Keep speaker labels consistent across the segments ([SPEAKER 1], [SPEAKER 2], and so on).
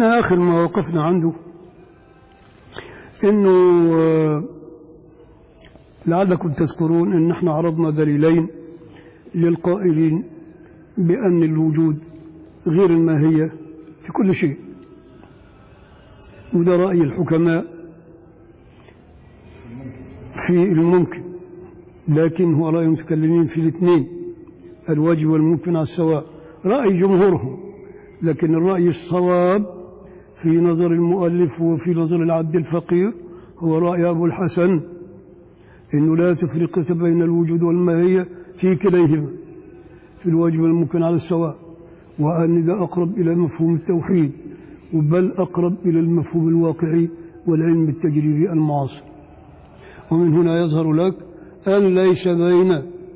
[SPEAKER 1] احنا آخر ما وقفنا عنده إنه آه، لعلكم تذكرون إن احنا عرضنا دليلين للقائلين بأن الوجود غير الماهية في كل شيء وده رأي الحكماء في الممكن لكن هو رأي المتكلمين في الاثنين الواجب والممكن على السواء رأي جمهورهم لكن الرأي الصواب في نظر المؤلف وفي نظر العبد الفقير هو رأي أبو الحسن إنه لا تفرقة بين الوجود والماهية في كليهما في الواجب والممكن على السواء وأن ذا أقرب إلى مفهوم التوحيد بل أقرب إلى المفهوم الواقعي والعلم التجريبي المعاصر ومن هنا يظهر لك أن ليس بين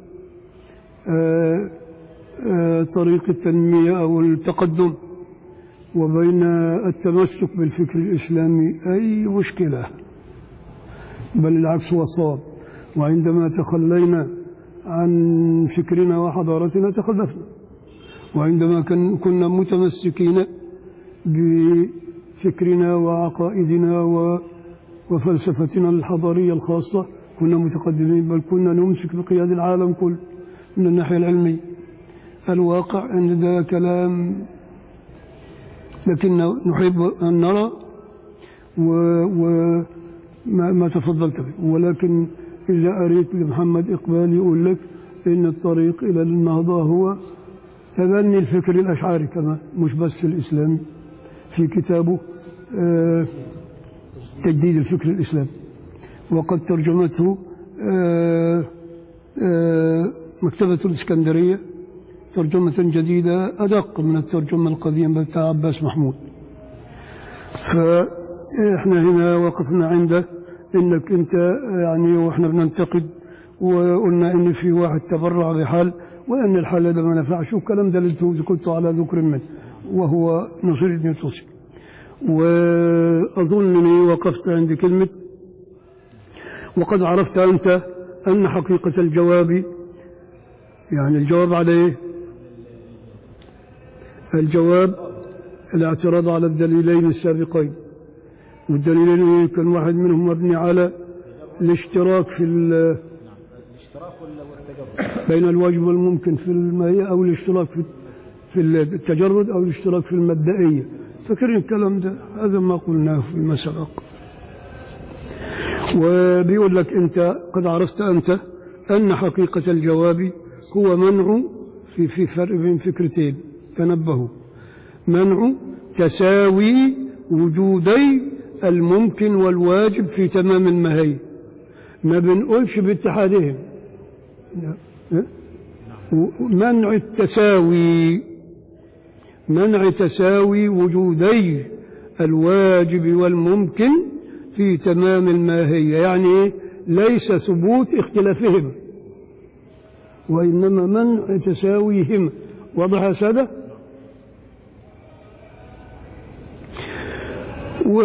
[SPEAKER 1] آه، آه، طريق التنمية أو التقدم وبين التمسك بالفكر الإسلامي أي مشكلة بل العكس هو الصواب وعندما تخلينا عن فكرنا وحضارتنا تخلفنا وعندما كن- كنا متمسكين بفكرنا وعقائدنا و- وفلسفتنا الحضارية الخاصة كنا متقدمين بل كنا نمسك بقياد العالم كله من الناحية العلمية الواقع أن ده كلام لكن نحب أن نرى وما ما ما تفضلت به ولكن إذا أريد لمحمد إقبال يقول لك إن الطريق إلى النهضة هو تبني الفكر الأشعري كما مش بس الإسلامي في كتابه آه، تجديد الفكر الإسلامي وقد ترجمته آه، آه، مكتبة الإسكندرية ترجمة جديدة أدق من الترجمة القديمة بتاع عباس محمود فإحنا هنا وقفنا عند إنك أنت يعني وإحنا بننتقد وقلنا إن في واحد تبرع بحال وأن الحال ده ما نفعش والكلام ده اللي انتوا كنتوا على ذكر منه وهو نصير الدين الطوسي وأظن أني وقفت عند كلمة وقد عرفت أنت أن حقيقة الجواب يعني الجواب على إيه؟ الجواب الاعتراض على الدليلين السابقين والدليلين كان واحد منهم مبني على الاشتراك في ال-
[SPEAKER 2] الاشتراك ولا والتجرد
[SPEAKER 1] بين الواجب والممكن في الماهية أو الاشتراك في في التجرد أو الاشتراك في المبدئية فاكرين الكلام ده هذا ما قلناه فيما سبق وبيقول لك أنت قد عرفت أنت أن حقيقة الجواب هو منع في في فرق بين فكرتين تنبهوا منع تساوي وجودي الممكن والواجب في تمام الماهية ما بنقولش باتحادهم لا. منع التساوي منع تساوي وجودي الواجب والممكن في تمام الماهية يعني إيه؟ ليس ثبوت اختلافهما وإنما منع تساويهما واضح يا سادة و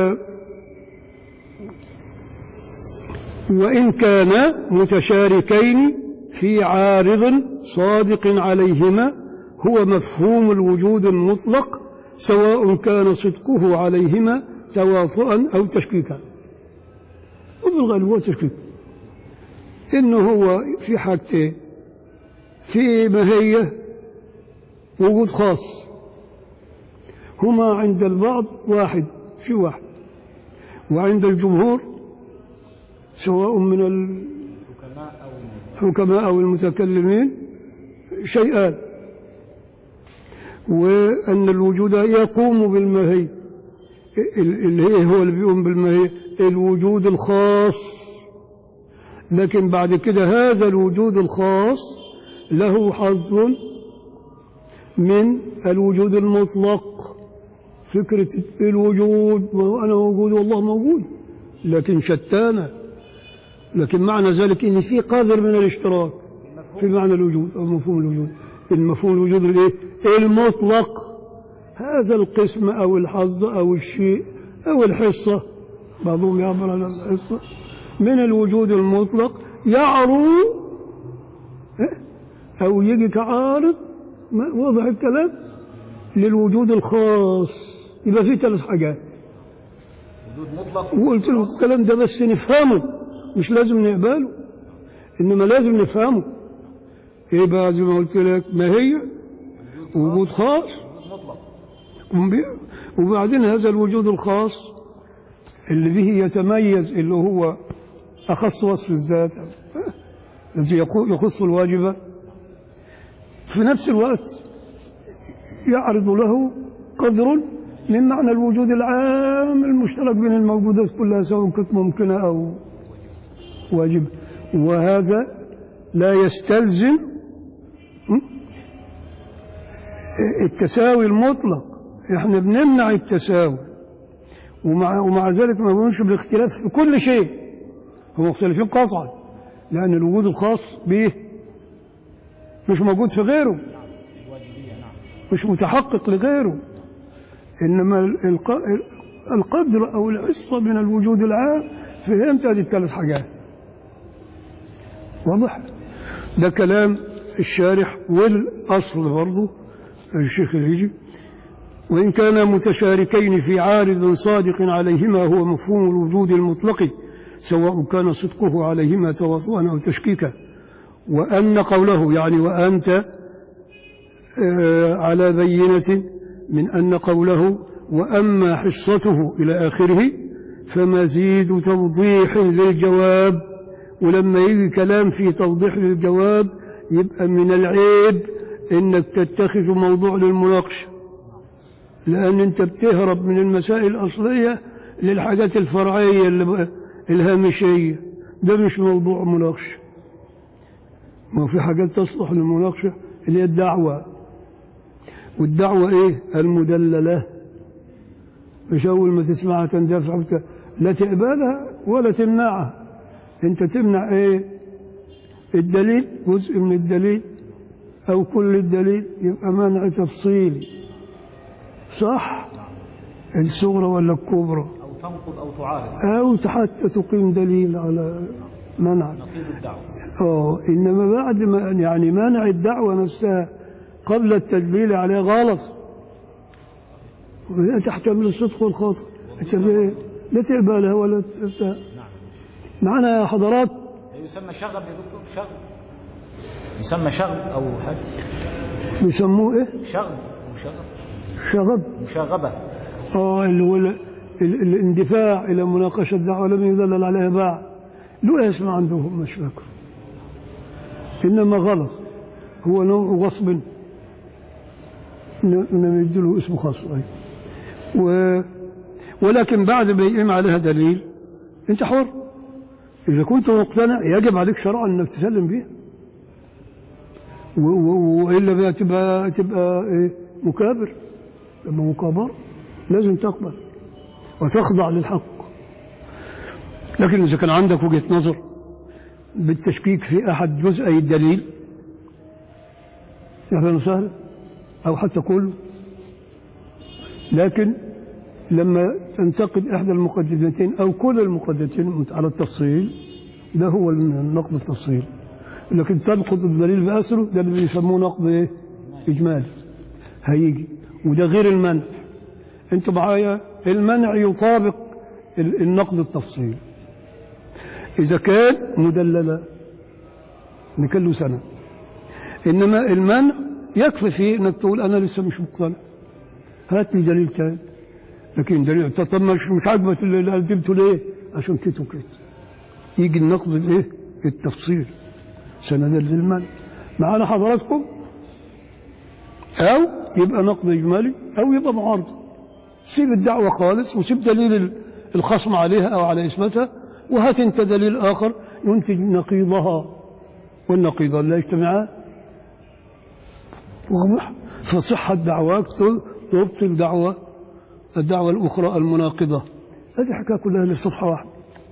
[SPEAKER 1] وإن كان متشاركين في عارض صادق عليهما هو مفهوم الوجود المطلق سواء كان صدقه عليهما تواطؤا أو تشكيكا وفي الغالب هو تشكيك إنه هو في حاجتين في ماهية وجود خاص هما عند البعض واحد في واحد وعند الجمهور سواء من
[SPEAKER 2] الحكماء أو
[SPEAKER 1] الحكماء أو المتكلمين شيئان وأن الوجود يقوم بالماهية ال- اللي هي هو اللي بيقوم بالماهية الوجود الخاص لكن بعد كده هذا الوجود الخاص له حظ من الوجود المطلق فكرة الوجود ما هو أنا موجود والله موجود لكن شتانة لكن معنى ذلك ان في قدر من الاشتراك في معنى الوجود او مفهوم الوجود المفهوم الوجود الايه المطلق هذا القسم او الحظ او الشيء او الحصه بعضهم يعبر عن الحصه من الوجود المطلق يعرو إيه؟ او يجي كعارض ما- واضح الكلام للوجود الخاص يبقى في ثلاث حاجات
[SPEAKER 2] وجود مطلق
[SPEAKER 1] وقلت له الكلام ده بس نفهمه مش لازم نقبله انما لازم نفهمه ايه بقى زي ما قلت لك ما هي وجود خاص
[SPEAKER 2] وجود مطلق
[SPEAKER 1] وب- وبعدين هذا الوجود الخاص اللي به يتميز اللي هو أخص وصف الذات الذي يخو- يخص الواجبة في نفس الوقت يعرض له قدر من معنى الوجود العام المشترك بين الموجودات كلها سواء كانت ممكنة أو واجبة وهذا لا يستلزم م? التساوي المطلق احنا بنمنع التساوي ومع, ومع ذلك ما بنقولش بالاختلاف في كل شيء هم مختلفين قطعا لأن الوجود الخاص به مش موجود في غيره
[SPEAKER 2] الواجبية نعم
[SPEAKER 1] مش متحقق لغيره إنما الق- القدر أو الحصة من الوجود العام فهمت هذه الثلاث حاجات واضح ده كلام الشارح والأصل برضه الشيخ الهيجي وإن كانا متشاركين في عارض صادق عليهما هو مفهوم الوجود المطلق سواء كان صدقه عليهما تواطؤا أو تشكيكا وأن قوله يعني وأنت آه، على بينة من أن قوله وأما حصته إلى آخره فمزيد توضيح للجواب ولما يجي كلام في توضيح للجواب يبقى من العيب إنك تتخذ موضوع للمناقشة لأن أنت بتهرب من المسائل الأصلية للحاجات الفرعية اللي بقى- الهامشية ده مش موضوع مناقشة ما في حاجات تصلح للمناقشة اللي هي الدعوة والدعوة إيه المدللة مش أول ما تسمعها تندفع وت- لا تقبلها ولا تمنعها أنت تمنع إيه الدليل جزء من الدليل أو كل الدليل يبقى منع تفصيلي صح الصغرى ولا الكبرى
[SPEAKER 2] أو تنقض أو تعارض
[SPEAKER 1] أو حتى تقيم دليل على منع
[SPEAKER 2] نقيض الدعوة
[SPEAKER 1] اه انما بعد ما يعني مانع الدعوه نفسها قبل التدليل عليها غلط وهي تحتمل الصدق والخطا انت لا لا تقبلها ولا ت-
[SPEAKER 2] نعم
[SPEAKER 1] معنا يا حضرات
[SPEAKER 2] يسمى شغب يا دكتور شغب يسمى شغب أو حاجة
[SPEAKER 1] بيسموه ايه
[SPEAKER 2] شغب مشغب
[SPEAKER 1] شغب
[SPEAKER 2] مشاغبة
[SPEAKER 1] اه اللي هو ال- ال- الاندفاع الى مناقشه الدعوه لم يدلل عليها بعد له اسم عندهم مش فاكر انما غلط هو نوع غصب ن- انما يديله اسم خاص ايضا و ولكن بعد ما يقيم عليها دليل انت حر اذا كنت مقتنع يجب عليك شرعا انك تسلم بيها و- و- والا بقى تبقى تبقى إيه مكابر لما مكابر لازم تقبل وتخضع للحق لكن إذا كان عندك وجهة نظر بالتشكيك في أحد جزئي الدليل أهلا وسهلا أو حتى كله لكن لما تنتقد إحدى المقدمتين أو كل المقدمتين على التفصيل ده هو النقد التفصيل لكن تنقد الدليل بأسره ده اللي بيسموه نقد إيه؟ إجمالي هيجي وده غير المنع انت معايا المنع يطابق ال- النقد التفصيلي اذا كان مدللا نكون له سنه انما المنع يكفي فيه انك تقول انا لسه مش مقتنع هات لي دليل تاني لكن دليل طب طب مش مش عاجبك اللي قدمته ليه؟ عشان كده وكده يجي النقد الايه؟ التفصيل سندا للمنع معانا حضراتكم أو يبقى نقد إجمالي أو يبقى معارضة سيب الدعوة خالص وسيب دليل الخصم عليها أو على إثباتها وهات أنت دليل آخر ينتج نقيضها والنقيضان لا يجتمعان واضح فصحة دعواك تبطل دعوة الدعوة الأخرى المناقضة هذه حكاية كلها لصفحة واحدة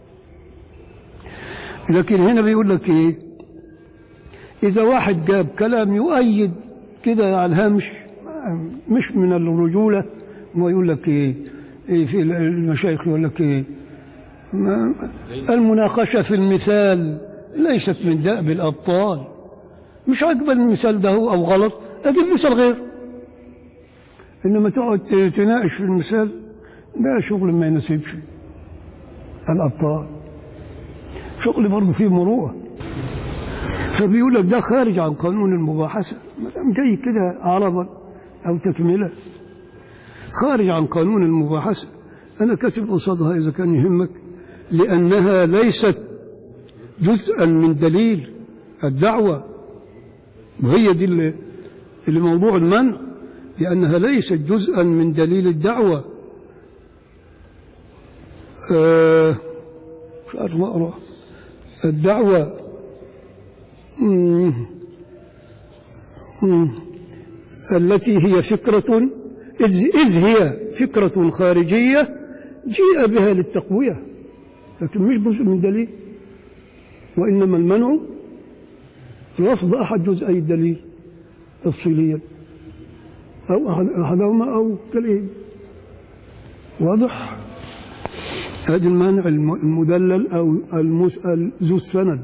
[SPEAKER 1] لكن هنا بيقول لك إيه إذا واحد جاب كلام يؤيد كده على الهامش مش من الرجولة ويقول لك إيه, إيه في المشايخ يقول لك إيه ما- المناقشة في المثال ليست من دأب الأبطال مش عاجب المثال ده هو أو غلط أجيب مثال غير إنما تقعد تناقش في المثال ده شغل ما يناسبش الأبطال شغل برضه فيه مروءة فبيقول لك ده خارج عن قانون المباحثة ما دام جاي كده عرضا أو تكملة خارج عن قانون المباحثة أنا كاتب قصادها إذا كان يهمك لأنها ليست جزءا من دليل الدعوة وهي دي اللي, اللي موضوع المنع لأنها ليست جزءا من دليل الدعوة آه مش عارف أقرأ الدعوة مم. مم. التي هي فكرة إذ, إذ هي فكرة خارجية جيء بها للتقوية لكن مش جزء من دليل وإنما المنع رفض أحد جزئي الدليل تفصيليا أو أحدهما أو كالإيه واضح هذا المانع المدلل أو المسأل ذو السند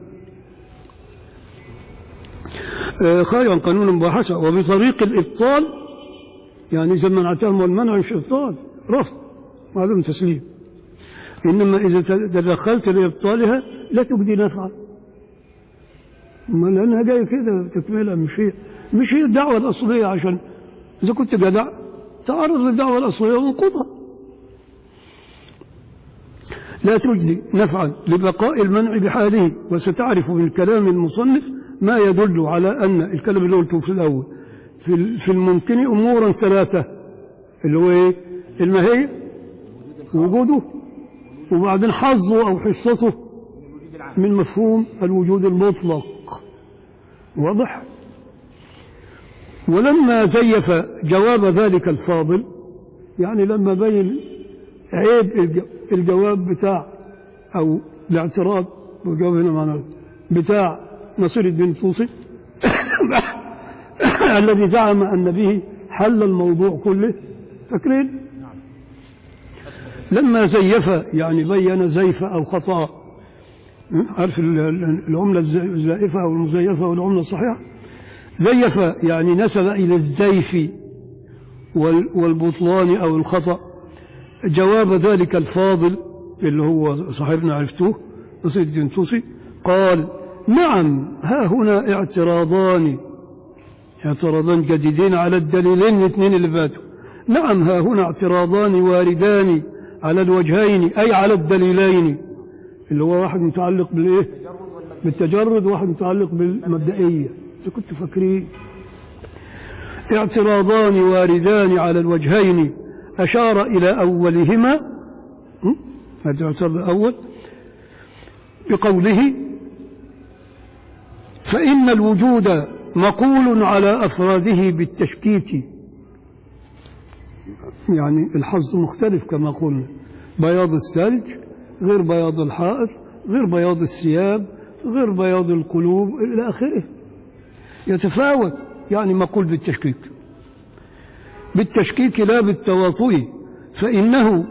[SPEAKER 1] خارج عن قانون المباحثة وبطريق الإبطال يعني إذا منعتهم والمنع مش إبطال رفض وعدم تسليم إنما إذا تدخلت لإبطالها لا تجدي نفعا ما لأنها جاية كده تكملها مش هي مش هي الدعوة الأصلية عشان إذا كنت جدع تعرض للدعوة الأصلية وانقضها لا تجدي نفعا لبقاء المنع بحاله وستعرف من كلام المصنف ما يدل على أن الكلام اللي قلته في الأول في في الممكن أمورا ثلاثة اللي هو إيه؟ الماهية وجوده وبعدين حظه أو حصته من مفهوم الوجود المطلق واضح ولما زيف جواب ذلك الفاضل يعني لما بين عيب الجواب بتاع أو الاعتراض والجواب هنا معناه بتاع نصير الدين الطوسي الذي زعم أن به حل الموضوع كله فاكرين لما زيف يعني بين زيف أو خطأ عارف العملة الزائفة أو المزيفة والعملة الصحيحة زيف يعني نسب إلى الزيف والبطلان أو الخطأ جواب ذلك الفاضل اللي هو صاحبنا عرفتوه نصير الدين توسي قال نعم ها هنا اعتراضان اعتراضان جديدين على الدليلين الاثنين اللي فاتوا نعم ها هنا اعتراضان واردان على الوجهين أي على الدليلين اللي هو واحد متعلق بالايه بالتجرد وواحد متعلق بالمبدئية إذا كنت فاكرين اعتراضان واردان على الوجهين أشار إلى أولهما هذا الاعتراض الأول بقوله فإن الوجود مقول على أفراده بالتشكيك يعني الحظ مختلف كما قلنا بياض الثلج غير بياض الحائط غير بياض الثياب غير بياض القلوب إلى آخره يتفاوت يعني مقول بالتشكيك بالتشكيك لا بالتواطؤ فإنه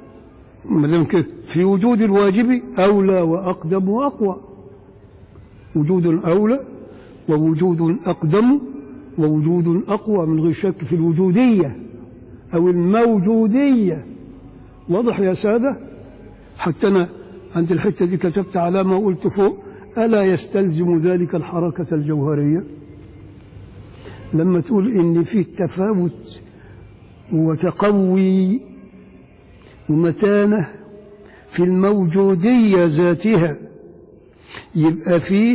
[SPEAKER 1] في وجود الواجب أولى وأقدم وأقوى وجود أولى ووجود أقدم ووجود أقوى من غير شك في الوجودية أو الموجودية واضح يا سادة حتى أنا عند الحتة دي كتبت علامة وقلت فوق ألا يستلزم ذلك الحركة الجوهرية لما تقول إن في تفاوت وتقوي ومتانة في الموجودية ذاتها يبقى فيه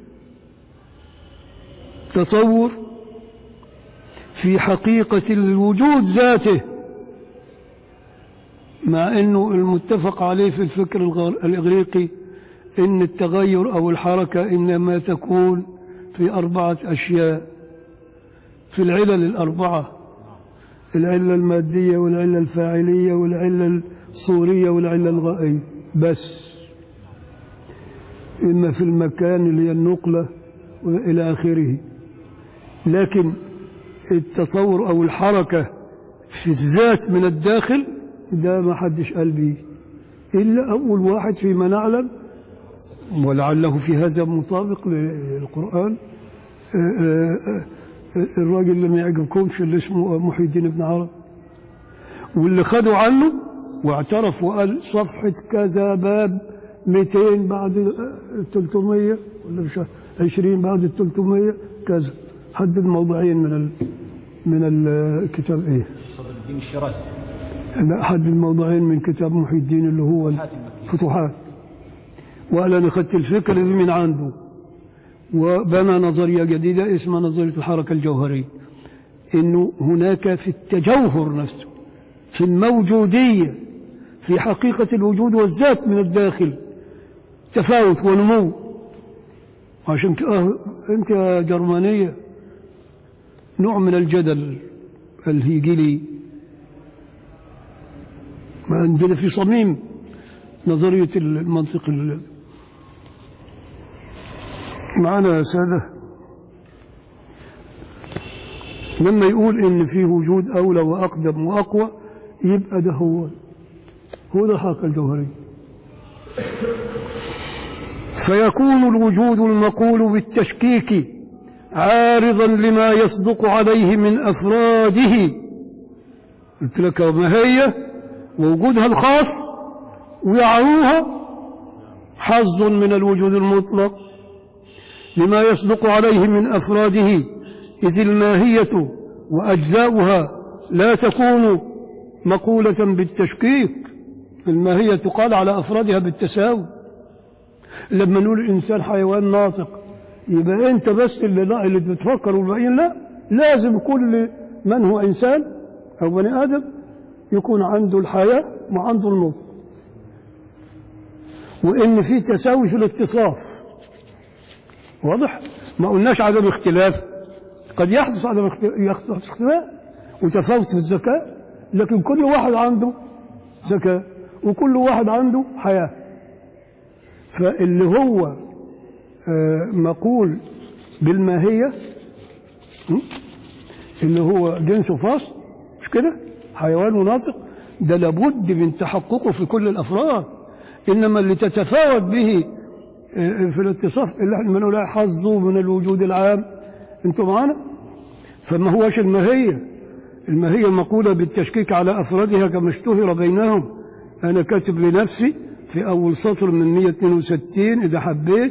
[SPEAKER 1] تطور في حقيقة الوجود ذاته مع أنه المتفق عليه في الفكر الإغريقي أن التغير أو الحركة إنما تكون في أربعة أشياء في العلل الأربعة العلة المادية والعلة الفاعلية والعلة الصورية والعلة الغائية بس إما في المكان اللي هي النقلة إلى آخره لكن التطور أو الحركة في الذات من الداخل ده ما حدش قال بيه إلا أول واحد فيما نعلم ولعله في هذا مطابق للقرآن الراجل اللي ما يعجبكمش اللي اسمه محي الدين ابن عرب واللي خدوا عنه واعترف وقال صفحة كذا باب 200 بعد ال 300 ولا مش عارف 20 بعد ال 300 كذا حدد موضوعين من ال من الكتاب ايه؟
[SPEAKER 2] صدر الدين الشيرازي
[SPEAKER 1] لا حدد موضوعين من كتاب محي الدين اللي هو
[SPEAKER 2] حاتم المكي
[SPEAKER 1] الفتوحات وقال انا اخذت الفكره دي من عنده وبنى نظريه جديده اسمها نظريه الحركه الجوهريه انه هناك في التجوهر نفسه في الموجوديه في حقيقه الوجود والذات من الداخل تفاوت ونمو عشان كده انت يا جرمانيه نوع من الجدل الهيجلي ما عندنا في صميم نظرية المنطق ال- معنا يا سادة لما يقول إن في وجود أولى وأقدم وأقوى يبقى ده هو هو ده الحركة الجوهرية فيكون الوجود المقول بالتشكيك عارضا لما يصدق عليه من أفراده قلت لك ما هي ووجودها الخاص ويعروها حظ من الوجود المطلق لما يصدق عليه من أفراده إذ الماهية وأجزاؤها لا تكون مقولة بالتشكيك الماهية تقال على أفرادها بالتساوي لما نقول الإنسان حيوان ناطق يبقى أنت بس اللي, لا اللي بتفكر والباقيين لا لازم كل من هو إنسان أو بني آدم يكون عنده الحياة وعنده النطق وإن في تساوي في الاتصاف واضح؟ ما قلناش عدم اختلاف قد يحدث عدم اختلاف يحدث اختلاف وتفاوت في الذكاء لكن كل واحد عنده ذكاء وكل واحد عنده حياة فاللي هو آه، مقول بالماهية م? اللي هو جنس فاصل مش كده حيوان وناطق ده لابد من تحققه في كل الأفراد إنما اللي تتفاوت به آه، في الاتصاف اللي احنا بنقول عليه حظه من الوجود العام انتوا معانا فما هوش الماهية الماهية مقولة بالتشكيك على أفرادها كما اشتهر بينهم أنا كاتب لنفسي في أول سطر من 162 إذا حبيت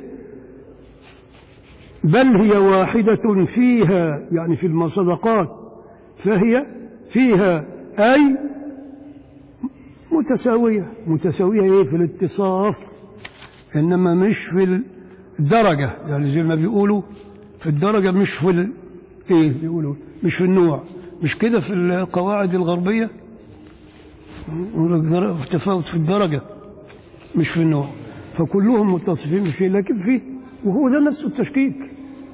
[SPEAKER 1] بل هي واحدة فيها يعني في المصدقات فهي فيها أي متساوية متساوية إيه في الاتصاف إنما مش في الدرجة يعني زي ما بيقولوا في الدرجة مش في ال... إيه بيقولوا مش في النوع مش كده في القواعد الغربية يقول لك در- تفاوت في الدرجة مش في النوع فكلهم متصفين بشيء لكن فيه وهو ده نفس التشكيك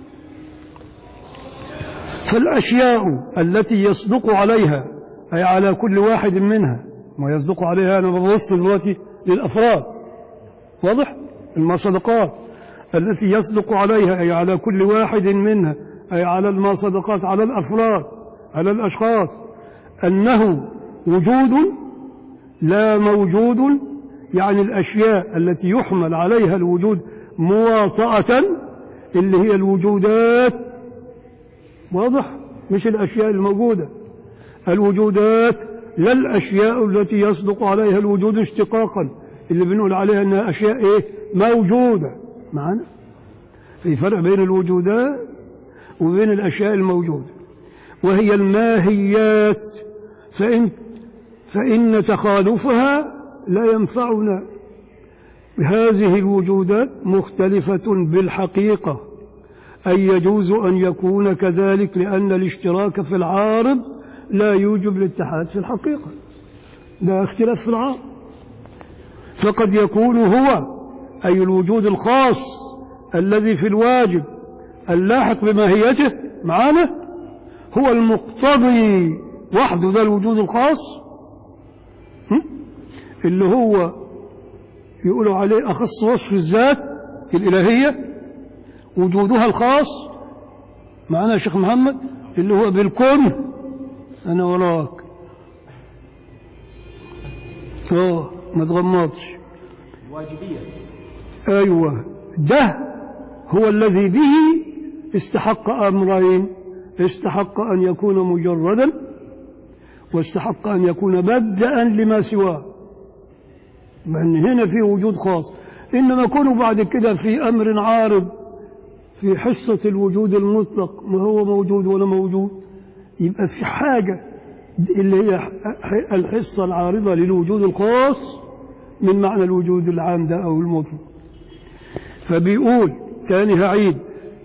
[SPEAKER 1] فالأشياء التي يصدق عليها أي على كل واحد منها ما يصدق عليها أنا ببص دلوقتي للأفراد واضح المصدقات التي يصدق عليها أي على كل واحد منها أي على المصدقات على الأفراد على الأشخاص أنه وجود لا موجود يعني الأشياء التي يحمل عليها الوجود مواطأة اللي هي الوجودات واضح مش الأشياء الموجودة الوجودات لا الأشياء التي يصدق عليها الوجود اشتقاقا اللي بنقول عليها أنها أشياء إيه موجودة معنا في فرق بين الوجودات وبين الأشياء الموجودة وهي الماهيات فإن فإن تخالفها لا ينفعنا هذه الوجودات مختلفة بالحقيقة أي يجوز أن يكون كذلك لأن الاشتراك في العارض لا يوجب الاتحاد في الحقيقة ده اختلاف في العارض فقد يكون هو أي الوجود الخاص الذي في الواجب اللاحق بماهيته معانا هو المقتضي وحده ده الوجود الخاص هم؟ اللي هو يقولوا عليه أخص وصف الذات الإلهية وجودها الخاص معنا يا شيخ محمد اللي هو بالكون أنا وراك اه ما تغمضش
[SPEAKER 2] الواجبية
[SPEAKER 1] أيوة ده هو الذي به استحق أمرين استحق أن يكون مجردا واستحق أن يكون مبدأ لما سواه لأن هنا في وجود خاص إنما كونه بعد كده في أمر عارض في حصة الوجود المطلق ما هو موجود ولا موجود يبقى في حاجة اللي هي الحصة العارضة للوجود الخاص من معنى الوجود العام ده أو المطلق فبيقول تاني هعيد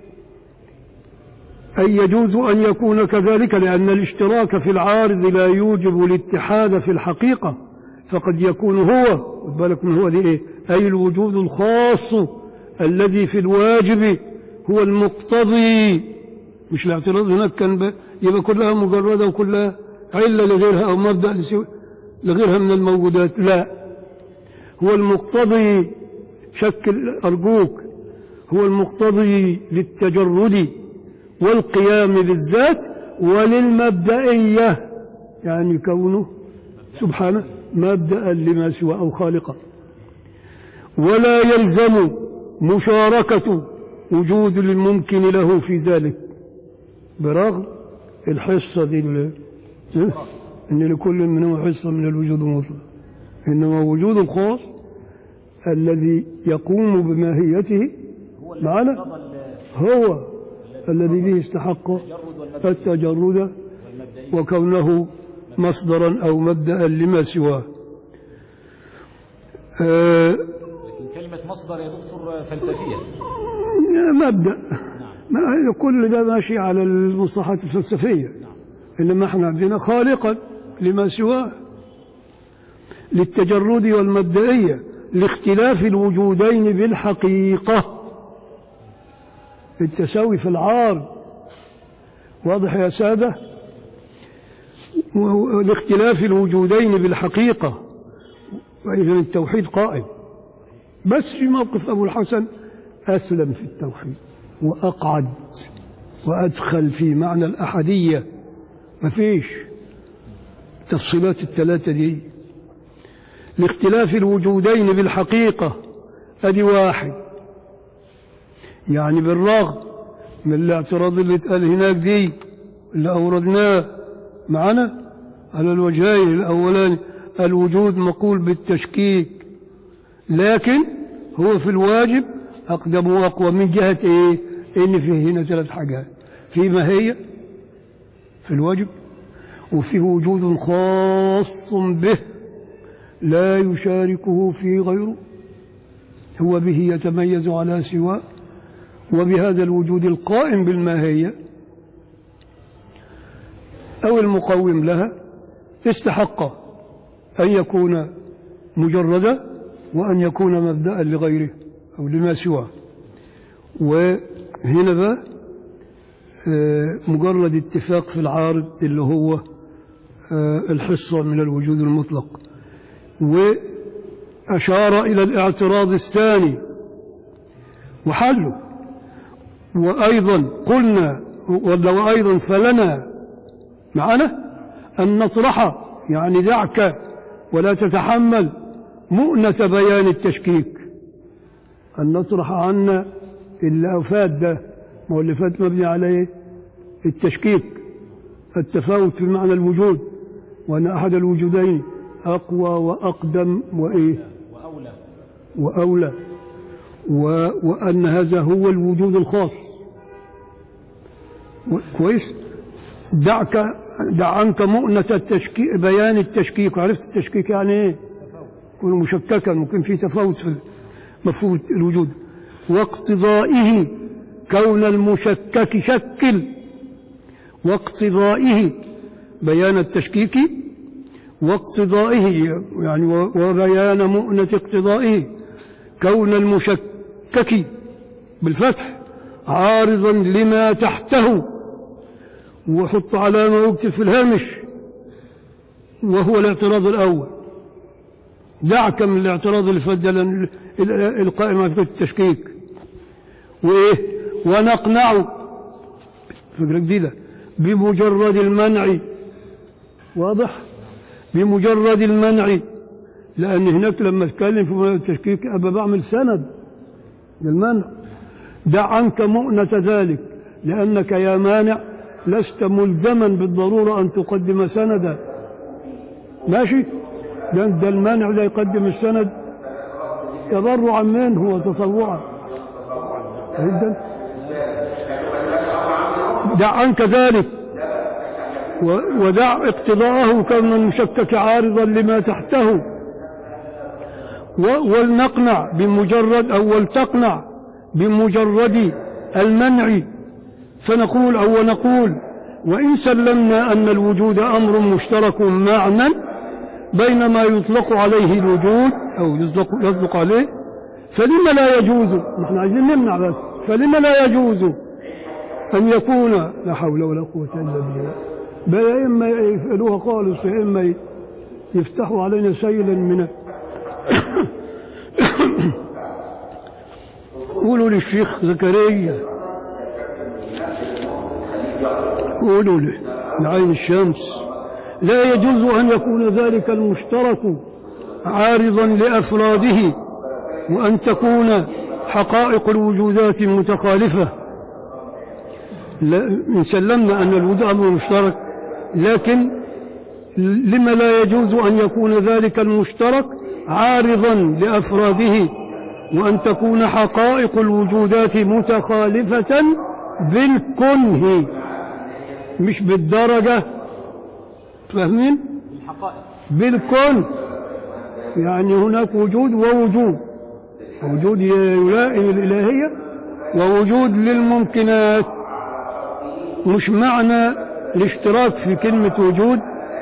[SPEAKER 1] أي يجوز أن يكون كذلك لأن الاشتراك في العارض لا يوجب الاتحاد في الحقيقة فقد يكون هو خد بالك من هو دي إيه أي الوجود الخاص الذي في الواجب هو المقتضي مش الاعتراض هناك كان ب- يبقى كلها مجردة وكلها علة لغيرها أو مبدأ لسو- لغيرها من الموجودات لا هو المقتضي شكل أرجوك هو المقتضي للتجرد والقيام بالذات وللمبدئية يعني كونه سبحانه مبدأ لما سوى أو خالقا ولا يلزم مشاركة وجود الممكن له في ذلك برغم الحصة دي ال- إيه؟ إن لكل منهم حصة من الوجود المطلق إنما وجود الخاص الذي يقوم بماهيته
[SPEAKER 2] هو
[SPEAKER 1] معنا
[SPEAKER 2] مقتضى ال-
[SPEAKER 1] هو الذي به استحق
[SPEAKER 2] التجرد والمبدئية
[SPEAKER 1] التجرد
[SPEAKER 2] والمبدئية
[SPEAKER 1] وكونه مصدرا أو مبدأ لما سواه آه،
[SPEAKER 2] لكن كلمة مصدر يا دكتور فلسفية
[SPEAKER 1] مبدأ ما كل ده ماشي على المصطلحات الفلسفية إنما احنا عندنا خالقا لما سواه للتجرد والمبدئية لاختلاف الوجودين بالحقيقة التساوي في العارض واضح يا سادة وهو- لاختلاف الوجودين بالحقيقة وإذا التوحيد قائم بس في موقف أبو الحسن أسلم في التوحيد وأقعد وأدخل في معنى الأحدية ما فيش تفصيلات الثلاثة دي لاختلاف الوجودين بالحقيقة أدي واحد يعني بالرغم من الاعتراض اللي اتقال هناك دي اللي أوردناه معنا على الوجهين الأولاني الوجود مقول بالتشكيك لكن هو في الواجب أقدم وأقوى من جهة إيه؟ إن فيه هنا ثلاث حاجات في ماهية في الواجب وفيه وجود خاص به لا يشاركه في غيره هو به يتميز على سواه وبهذا الوجود القائم بالماهية أو المقوم لها استحق أن يكون مجردا وأن يكون مبدأ لغيره أو لما سواه وهنا بقى آه، مجرد اتفاق في العارض اللي هو آه، الحصة من الوجود المطلق وأشار إلى الاعتراض الثاني وحله وأيضا قلنا ولا وأيضا فلنا معنا أن نطرح يعني دعك ولا تتحمل مؤنة بيان التشكيك أن نطرح عنا اللي فات ده ما هو اللي فات مبني على إيه؟ التشكيك التفاوت في معنى الوجود وأن أحد الوجودين أقوى وأقدم وإيه
[SPEAKER 2] وأولى
[SPEAKER 1] وأولى و... وأن هذا هو الوجود الخاص و- كويس دعك دع عنك مؤنة التشكيك بيان التشكيك وعرفت التشكيك يعني ايه يكون مشككا ممكن في تفاوت في مفهوم الوجود واقتضائه كون المشكك شكل واقتضائه بيان التشكيك واقتضائه يعني و- وبيان مؤنة اقتضائه كون المشكك بالفتح عارضا لما تحته وحط علامة واكتب في الهامش وهو الاعتراض الأول دعك من الاعتراض اللي فات ده لأن ال- ال- القائم على فكرة التشكيك وإيه ونقنع فكرة جديدة بمجرد المنع واضح بمجرد المنع لأن هناك لما أتكلم في موضوع التشكيك أبى بعمل سند للمنع دع عنك مؤنة ذلك لأنك يا مانع لست ملزما بالضرورة أن تقدم سندا ماشي ده, ده المانع ده يقدم السند تبرعا منه وتطوعا جدا دع عنك ذلك و- ودع اقتضاءه كون المشكك عارضا لما تحته و- ولنقنع بمجرد أو ولتقنع بمجرد المنع فنقول أو نقول وإن سلمنا أن الوجود أمر مشترك معنى بين ما يطلق عليه الوجود أو يصدق, يصدق عليه فلما لا يجوز نحن عايزين نمنع بس فلما لا يجوز أن يكون لا حول ولا قوة إلا بالله بل يا إما يفعلوها خالص يا إما يفتحوا علينا سيلا من قولوا للشيخ زكريا قولوا له لعين الشمس لا يجوز أن يكون ذلك المشترك عارضا لأفراده وأن تكون حقائق الوجودات متخالفة لا إن سلمنا أن الوجود أمر مشترك لكن لما لا يجوز أن يكون ذلك المشترك عارضا لأفراده وأن تكون حقائق الوجودات متخالفة بالكنه مش بالدرجة فاهمين؟
[SPEAKER 2] الحقائق
[SPEAKER 1] بالكون يعني هناك وجود ووجود وجود يلائم الإلهية ووجود للممكنات مش معنى الاشتراك في كلمة وجود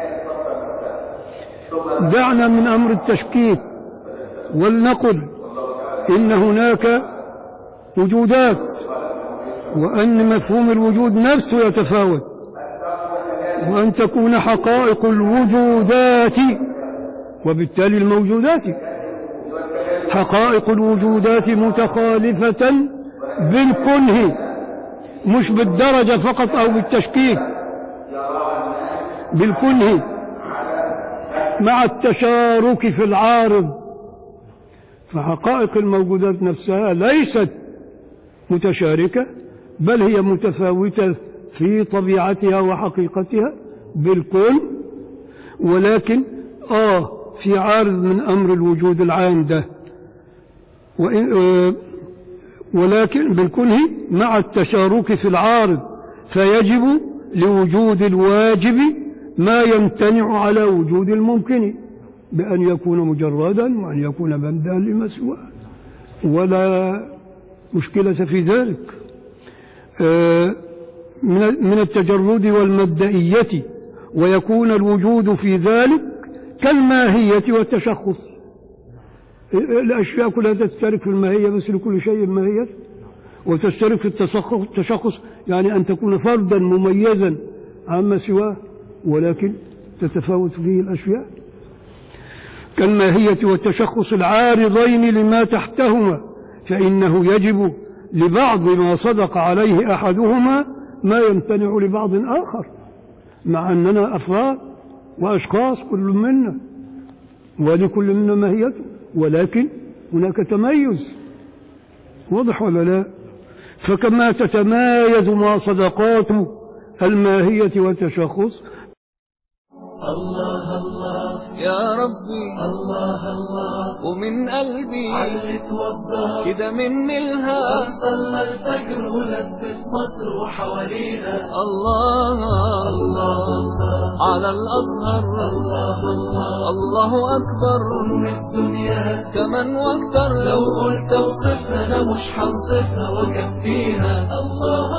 [SPEAKER 1] دعنا من أمر التشكيك ولنقل إن هناك وجودات وأن مفهوم الوجود نفسه يتفاوت وأن تكون حقائق الوجودات وبالتالي الموجودات حقائق الوجودات متخالفة بالكنه مش بالدرجة فقط أو بالتشكيك بالكنه مع التشارك في العارض فحقائق الموجودات نفسها ليست متشاركة بل هي متفاوتة في طبيعتها وحقيقتها بالكون ولكن آه في عارض من أمر الوجود العام ده وإن آه ولكن بالكنه مع التشارك في العارض فيجب لوجود الواجب ما يمتنع على وجود الممكن بأن يكون مجردا وأن يكون بندا لما سواه ولا مشكلة في ذلك آه من من التجرد والمبدئية ويكون الوجود في ذلك كالماهية والتشخص الأشياء كلها تشترك في الماهية بس لكل شيء ماهية وتشترك في التشخص التشخص يعني أن تكون فردا مميزا عما سواه ولكن تتفاوت فيه الأشياء كالماهية والتشخص العارضين لما تحتهما فإنه يجب لبعض ما صدق عليه أحدهما ما يمتنع لبعض آخر مع أننا أفراد وأشخاص كل منا ولكل منا ماهيته ولكن هناك تميز واضح ولا لا فكما تتمايز مع صدقات الماهية والتشخص
[SPEAKER 3] الله الله
[SPEAKER 4] يا ربي
[SPEAKER 3] الله الله
[SPEAKER 4] ومن قلبي
[SPEAKER 3] علت وضح
[SPEAKER 4] كده مني الهام
[SPEAKER 3] صلى الفجر ولفت مصر وحوالينا
[SPEAKER 4] الله
[SPEAKER 3] الله الله
[SPEAKER 4] على الأزهر
[SPEAKER 3] الله الله
[SPEAKER 4] الله أكبر
[SPEAKER 3] أم الدنيا
[SPEAKER 4] كمان واكتر
[SPEAKER 3] لو قلت اوصفها انا مش هنصفها واكفيها الله